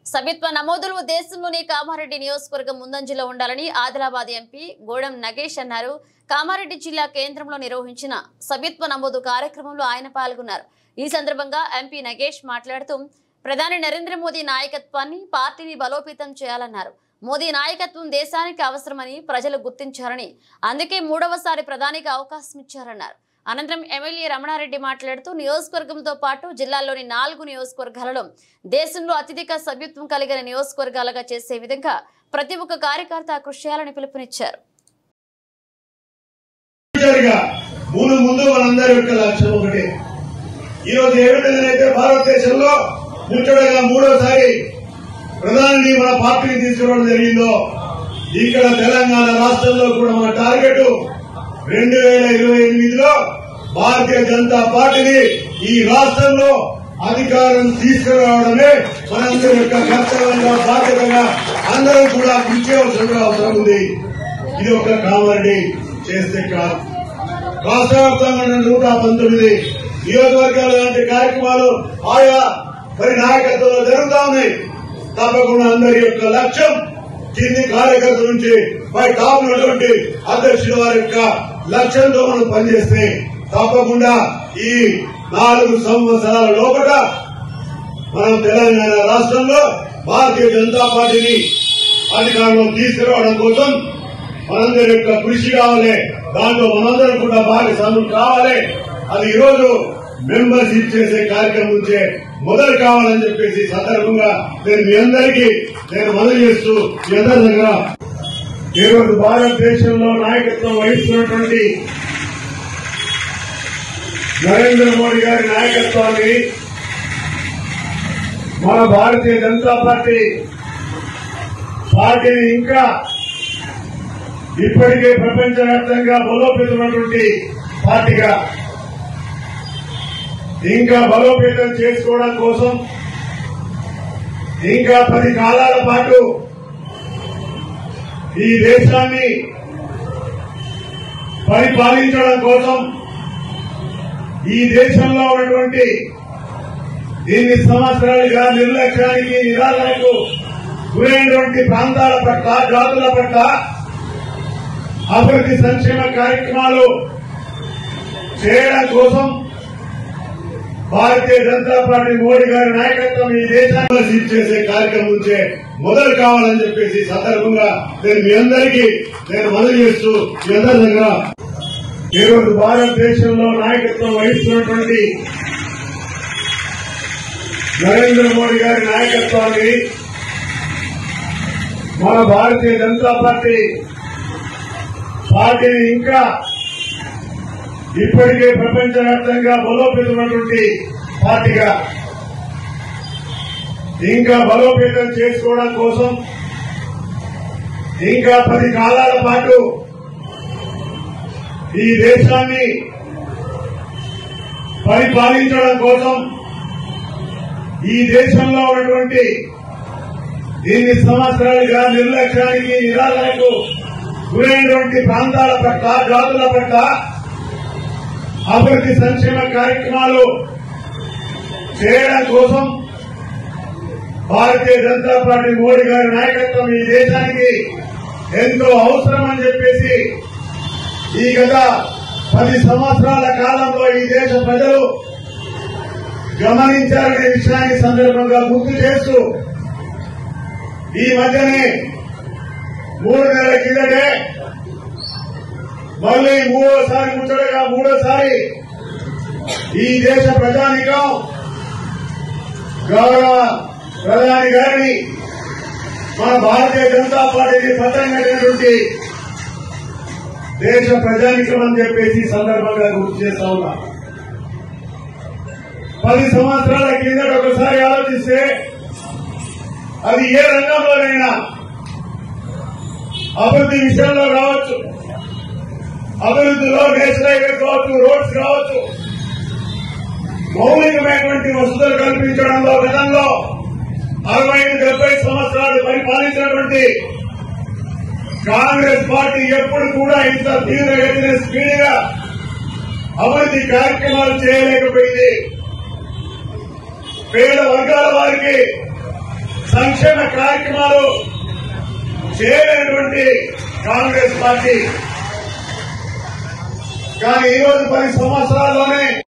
సభ్యత్వ నమోదులు దేశంలోని కామారెడ్డి నియోజకవర్గం ముందంజలో ఉండాలని ఆదిలాబాద్ ఎంపీ గోడం నగేష్ అన్నారు కామారెడ్డి జిల్లా కేంద్రంలో నిర్వహించిన సభ్యత్వ నమోదు కార్యక్రమంలో ఆయన పాల్గొన్నారు ఈ సందర్భంగా ఎంపీ నగేష్ మాట్లాడుతూ ప్రధాని నరేంద్ర మోదీ నాయకత్వాన్ని పార్టీని బలోపేతం చేయాలన్నారు మోదీ నాయకత్వం దేశానికి అవసరమని ప్రజలు గుర్తించారని అందుకే మూడవసారి ప్రధానికి అవకాశం ఇచ్చారన్నారు అనంతరం ఎమ్మెల్యే రమణారెడ్డి మాట్లాడుతూ నియోజకవర్గంతో పాటు జిల్లాలోని నాలుగు నియోజకవర్గాలలో దేశంలో అత్యధిక సభ్యత్వం కలిగిన నియోజకవర్గాలుగా చేసే విధంగా ప్రతి ఒక్క కార్యకర్త కృషి చేయాలని పిలుపునిచ్చారు తప్పనిసరిగా ముందు ముందు మనందరి యొక్క లక్ష్యం ఒకటే ఈ రోజు ఏ విధంగానైతే భారతదేశంలో ముచ్చటగా మూడోసారి ప్రధాని మన పార్టీని తీసుకురావడం జరిగిందో ఇక్కడ తెలంగాణ రాష్ట్రంలో కూడా మన టార్గెట్ రెండు వేల ఇరవై ఎనిమిదిలో భారతీయ జనతా పార్టీని ఈ రాష్ట్రంలో అధికారం తీసుకురావడమే మనందరి యొక్క కర్తవ్యంగా బాధ్యతగా అందరం కూడా కృషి చేయవలసిన అవసరం ఉంది ఇది ఒక కామారెడ్డి చేస్తే కాదు రాష్ట్ర వ్యాప్తంగా ఉన్న నూట పంతొమ్మిది నియోజకవర్గాల లాంటి కార్యక్రమాలు ఆయా మరి నాయకత్వంలో జరుగుతా ఉన్నాయి తప్పకుండా అందరి యొక్క లక్ష్యం కింది కార్యకర్తల నుంచి పై టాప్ ఉన్నటువంటి అధ్యక్షుల వారి యొక్క లక్ష్యంతో మనం పనిచేస్తే తప్పకుండా ఈ నాలుగు సంవత్సరాల లోపల మనం తెలంగాణ రాష్ట్రంలో భారతీయ జనతా పార్టీని అధికారంలో తీసుకురావడం కోసం మనందరి యొక్క కృషి కావాలి దాంట్లో మనందరం కూడా భాగస్వామ్యం కావాలి అది ఈ రోజు మెంబర్షిప్ చేసే కార్యక్రమం నుంచే మొదలు కావాలని చెప్పేసి ఈ సందర్భంగా నేను మీ అందరికీ నేను మనవి చేస్తూ మీ అందరి దగ్గర ఈరోజు భారతదేశంలో నాయకత్వం వహిస్తున్నటువంటి నరేంద్ర మోడీ గారి నాయకత్వాన్ని మన భారతీయ జనతా పార్టీ పార్టీని ఇంకా ఇప్పటికే ప్రపంచవ్యాప్తంగా బలోపేతమైనటువంటి పార్టీగా ఇంకా బలోపేతం చేసుకోవడం కోసం ఇంకా పది కాలాల పాటు ఈ దేశాన్ని పరిపాలించడం కోసం ఈ దేశంలో ఉన్నటువంటి ఇన్ని సంవత్సరాలుగా నిర్లక్ష్యానికి నిరాదరణకు గురైనటువంటి ప్రాంతాల పట్ల జాతుల పట్ల అభివృద్ధి సంక్షేమ కార్యక్రమాలు చేయడం కోసం భారతీయ జనతా పార్టీ మోడీ గారి నాయకత్వం ఈ దేశాన్ని సీజ్ చేసే కార్యక్రమం నుంచే మొదలు కావాలని చెప్పేసి ఈ సందర్భంగా నేను మీ అందరికీ నేను మనవి చేస్తూ మీ అందరి దగ్గర ఈరోజు భారతదేశంలో నాయకత్వం వహిస్తున్నటువంటి నరేంద్ర మోడీ గారి నాయకత్వాన్ని మన భారతీయ జనతా పార్టీ పార్టీని ఇంకా ఇప్పటికే ప్రపంచవ్యాప్తంగా బలోపేతమైనటువంటి పార్టీగా ఇంకా బలోపేతం చేసుకోవడం కోసం ఇంకా పది కాలాల పాటు ఈ దేశాన్ని పరిపాలించడం కోసం ఈ దేశంలో ఉన్నటువంటి ఇన్ని సంవత్సరాలుగా నిర్లక్ష్యానికి నిరాదరణకు గురైనటువంటి ప్రాంతాల పట్ల జాతుల పట్ల అభివృద్ధి సంక్షేమ కార్యక్రమాలు చేయడం కోసం భారతీయ జనతా పార్టీ మోడీ గారి నాయకత్వం ఈ దేశానికి ఎంతో అవసరం అని చెప్పేసి ఈ గత పది సంవత్సరాల కాలంలో ఈ దేశ ప్రజలు గమనించారనే విషయాన్ని సందర్భంగా గుర్తు చేస్తూ ఈ మధ్యనే మూడు నెలల కిందటే మళ్ళీ మూడోసారి ముచ్చటగా మూడోసారి ఈ దేశ ప్రజానికం గౌరవ ప్రధాని గారిని మన భారతీయ జనతా పార్టీని పట్టం కట్టినటువంటి దేశ ప్రజానికం అని చెప్పేసి ఈ సందర్భంగా గుర్తు చేస్తా ఉన్నా పది సంవత్సరాల కిందట ఒకసారి ఆలోచిస్తే అది ఏ రంగంలోనైనా అభివృద్ధి విషయంలో కావచ్చు అభివృద్ధిలో నేషనల్ హైవే కావచ్చు రోడ్స్ కావచ్చు మౌలికమైనటువంటి వసతులు కల్పించడంలో గతంలో అరవై డెబ్బై సంవత్సరాలు పరిపాలించినటువంటి కాంగ్రెస్ పార్టీ ఎప్పుడు కూడా ఇంత తీవ్రగతిన స్పీడ్ గా అభివృద్ధి కార్యక్రమాలు చేయలేకపోయింది పేద వర్గాల వారికి సంక్షేమ కార్యక్రమాలు చేయలేనటువంటి కాంగ్రెస్ పార్టీ కానీ ఈ రోజు పది సంవత్సరాల్లోనే